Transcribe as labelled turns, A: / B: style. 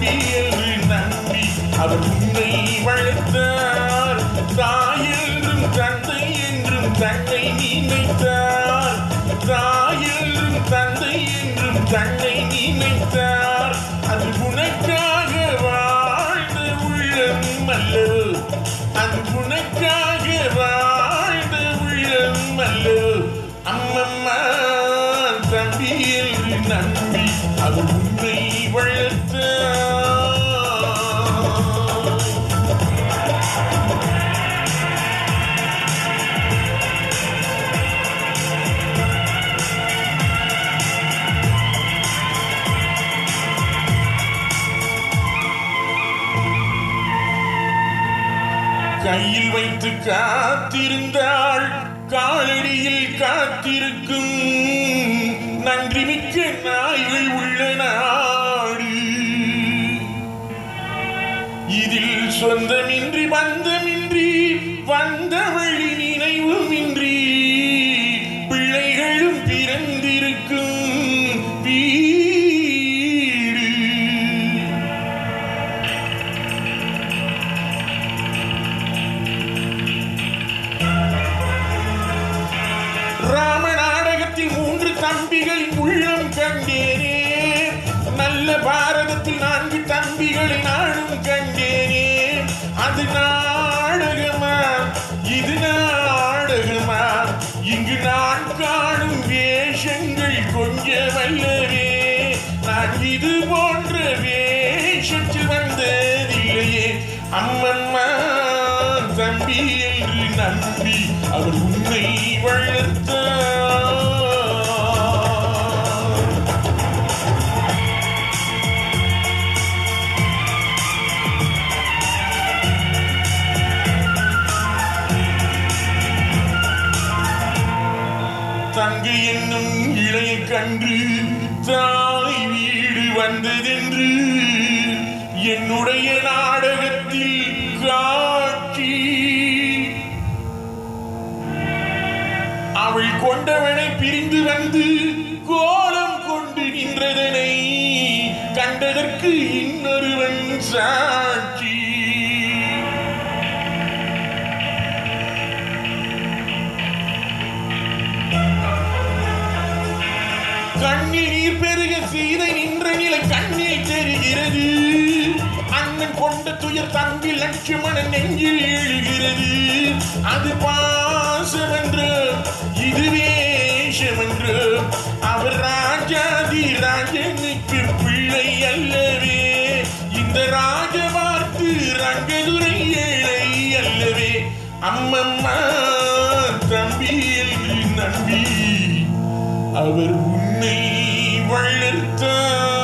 A: தம்பி என்று நம்பி அவர் உன்னை வளர்த்தார் தாய் என்றும் தந்தை என்றும் தன்னை நினைத்தார் தாய் என்றும் தந்தை என்றும் தன்னை நினைத்தார் அது உனக்காக வாழ்ந்த உள்ளம் அல்ல அது உனக்காக வாழ்ந்த உள்ளம் அல்ல அம்மம்மா தம்பி என்று நம்பி அவர் உன்னை வளர்த்தார் கையில் வைத்து காத்திருந்தாள் காலடியில் காத்திருக்கும் நன்றி மிக்க நாய்கள் உள்ள நாடு இதில் சொந்தமின்றி பந்தமின்றி வந்த வழி நினைவுமின்றி பிள்ளைகளும் பிறந்திருக்கும் வீடு ராம நாடகத்தில் மூன்று தம்பிகளின் உள்ளம் கண்டேனே நல்ல பாரதத்தில் நான்கு தம்பிகளை நானும் கண்டேனே அது நாடகமா இது நாடகமா இங்கு நான் காணும் வேஷங்கள் கொஞ்சமல்லவே நான் இது போன்ற வேஷத்தில் வந்ததில்லையே அம்மம்மா தம்பி என்று நம்பி அவர் உன்னை வளர்த்தார் தங்கை என்னும் இளைய கன்று தாய் வீடு வந்ததென்று என்னுடைய நாடகத்தில் காட்சி அவள் கொண்டவனை பிரிந்து வந்து கோலம் கொண்டு நின்றதனை கண்டதற்கு இன்னொருவன் சாட்சி கண்ணில் நீர் பெருக சீதை நின்ற நிலை கண்ணில் தெரிகிறது அண்ணன் கொண்ட துயர் தம்பி லட்சுமணன் நெஞ்சில் எழுகிறது அது பாசமென்று இது வேஷமென்று அவர் ராஜாதி ராஜனுக்கு பிள்ளை அல்லவே இந்த ராஜ பார்த்து ரங்கதுரை ஏழை அல்லவே அம்மம்மா தம்பி என்று நம்பி அவர் உன்னை வளர்த்தார்